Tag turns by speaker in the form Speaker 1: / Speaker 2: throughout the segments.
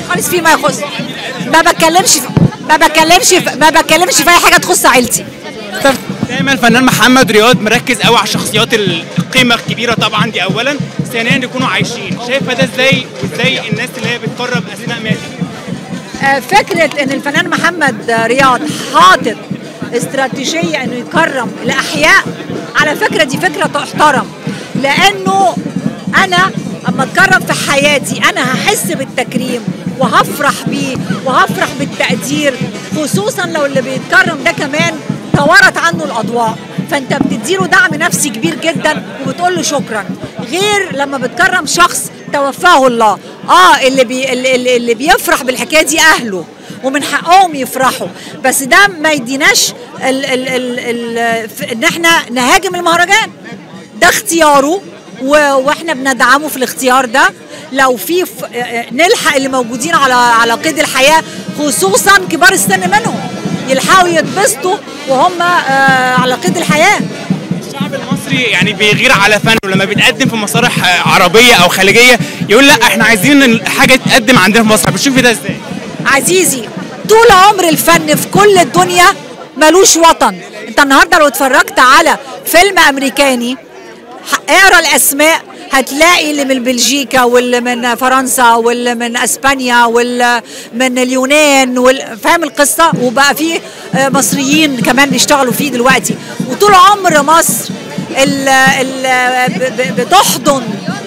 Speaker 1: خالص فيما يخص ما بتكلمش في ما بتكلمش في ما بتكلمش في اي حاجه تخص عيلتي
Speaker 2: طب دايما الفنان محمد رياض مركز قوي على الشخصيات القيمه الكبيره طبعا دي اولا ثانيا يكونوا عايشين شايفه ده ازاي وازاي الناس اللي هي بتقرب اثناء ماتت
Speaker 1: آه، فكره ان الفنان محمد رياض حاطط استراتيجيه انه يكرم الاحياء على فكره دي فكره تحترم لانه انا اما اتكرم في حياتي انا هحس بالتكريم وهفرح بيه وهفرح بالتقدير خصوصا لو اللي بيتكرم ده كمان طورت عنه الاضواء فانت بتديله دعم نفسي كبير جدا وبتقول له شكرا غير لما بتكرم شخص توفاه الله اه اللي بي اللي, اللي- اللي بيفرح بالحكايه دي اهله ومن حقهم يفرحوا بس ده ما يديناش ال ال ال ال ف- ان احنا نهاجم المهرجان ده اختياره و- واحنا بندعمه في الاختيار ده لو في ف- نلحق اللي موجودين على على قيد الحياه خصوصا كبار السن منهم يلحقوا يتبسطوا وهم آه، على قيد الحياه
Speaker 2: الشعب المصري يعني بيغير على فنه لما بيتقدم في مسارح آه، عربيه او خليجيه يقول لا احنا عايزين إن حاجه تتقدم عندنا في مصر بتشوفي ده ازاي
Speaker 1: عزيزي طول عمر الفن في كل الدنيا ملوش وطن انت النهارده لو اتفرجت على فيلم امريكاني ح- اقرا الاسماء هتلاقي اللي من بلجيكا واللي من فرنسا واللي من اسبانيا واللي من اليونان وال- فاهم القصه وبقى في آه، مصريين كمان بيشتغلوا فيه دلوقتي وطول عمر مصر ال ال ب- ب- بتحضن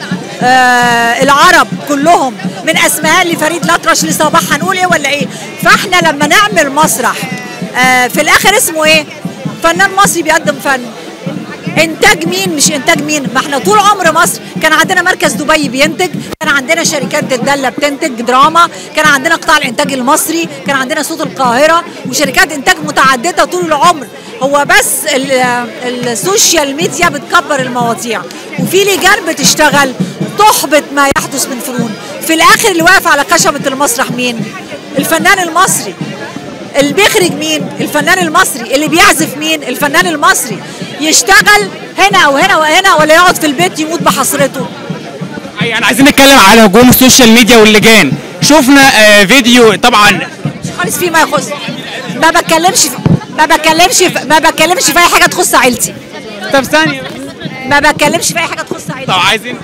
Speaker 1: آه العرب كلهم من اسمهان لفريد الأطرش لصباح هنقول ايه ولا ايه فاحنا لما نعمل مسرح آه في الاخر اسمه ايه فنان مصري بيقدم فن انتاج مين مش انتاج مين ما احنا طول عمر مصر كان عندنا مركز دبي بينتج كان عندنا شركات الداله بتنتج دراما كان عندنا قطاع الانتاج المصري كان عندنا صوت القاهره وشركات انتاج متعدده طول العمر هو بس ال- السوشيال ميديا بتكبر المواضيع وفي لجان بتشتغل تحبط ما يحدث من فنون في الاخر اللي واقف على خشبه المسرح مين الفنان المصري اللي بيخرج مين الفنان المصري اللي بيعزف مين الفنان المصري يشتغل هنا او هنا وهنا ولا يقعد في البيت يموت بحسرته
Speaker 2: يعني عايزين نتكلم على هجوم السوشيال ميديا واللجان شفنا آه، فيديو طبعا
Speaker 1: خالص فيما يخص ما بتكلمش في ما بتكلمش في ما بتكلمش في اي حاجه تخص عيلتي
Speaker 2: طب ثانيه
Speaker 1: ما بتكلمش في اي حاجه تخص عيلتي
Speaker 2: طب عايزين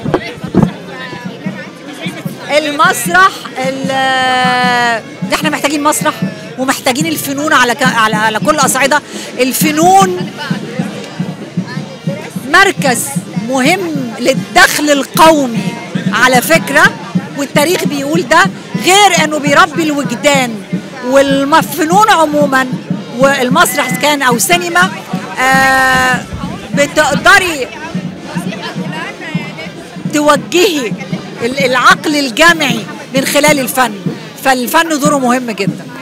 Speaker 1: المسرح ال- ده احنا محتاجين مسرح ومحتاجين الفنون على ك... على على كل اصعده الفنون مركز مهم للدخل القومي على فكره والتاريخ بيقول ده غير انه بيربي الوجدان والفنون عموما والمسرح كان او سينما آه بتقدري توجهي ال- العقل الجمعي من خلال الفن فالفن دوره مهم جدا